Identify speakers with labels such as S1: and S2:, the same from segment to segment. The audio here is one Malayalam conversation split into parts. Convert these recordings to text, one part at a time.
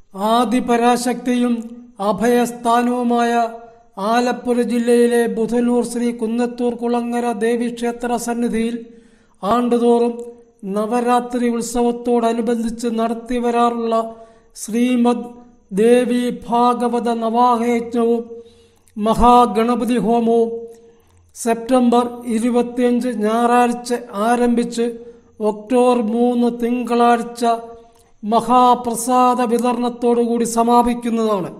S1: ആദിപരാശക്തിയും അഭയസ്ഥാനവുമായ ആലപ്പുഴ ജില്ലയിലെ ബുധനൂർ ശ്രീ കുന്നത്തൂർ കുളങ്ങര ദേവീക്ഷേത്ര സന്നിധിയിൽ ആണ്ടുതോറും നവരാത്രി ഉത്സവത്തോടനുബന്ധിച്ച് നടത്തിവരാറുള്ള ശ്രീമദ് ദേവി ഭാഗവത നവാഹയജ്ഞവും മഹാഗണപതി ഹോമവും സെപ്റ്റംബർ ഇരുപത്തിയഞ്ച് ഞായറാഴ്ച ആരംഭിച്ച് ഒക്ടോബർ മൂന്ന് തിങ്കളാഴ്ച മഹാപ്രസാദ വിതരണത്തോടുകൂടി സമാപിക്കുന്നതാണ്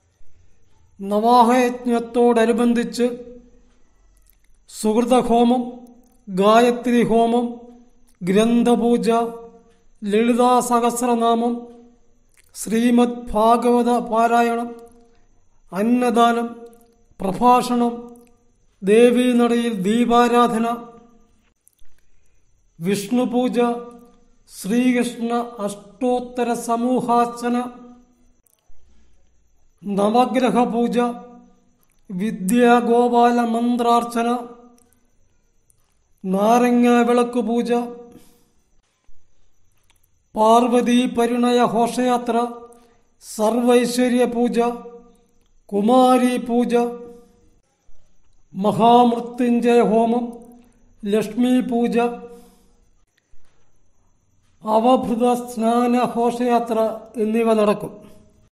S1: നവാഹയജ്ഞത്തോടനുബന്ധിച്ച് സുഹൃതഹോമം ഗായത്രി ഹോമം ഗ്രന്ഥപൂജ ലളിതാ സഹസ്രനാമം ശ്രീമദ് ഭാഗവത പാരായണം അന്നദാനം പ്രഭാഷണം ദേവീനടയിൽ ദീപാരാധന വിഷ്ണുപൂജ ശ്രീകൃഷ്ണ അഷ്ടോത്തര സമൂഹാർച്ചന നവഗ്രഹ പൂജ വിദ്യാഗോപാല മന്ത്രാർച്ചന നാരങ്ങ വിളക്ക് പൂജ പാർവതി പരിണയ ഘോഷയാത്ര സർവൈശ്വര്യ പൂജ കുമാരി പൂജ മഹാമൃത്യുഞ്ജയ ഹോമം ലക്ഷ്മി പൂജ അവഭൃത സ്നാന ഘോഷയാത്ര എന്നിവ നടക്കും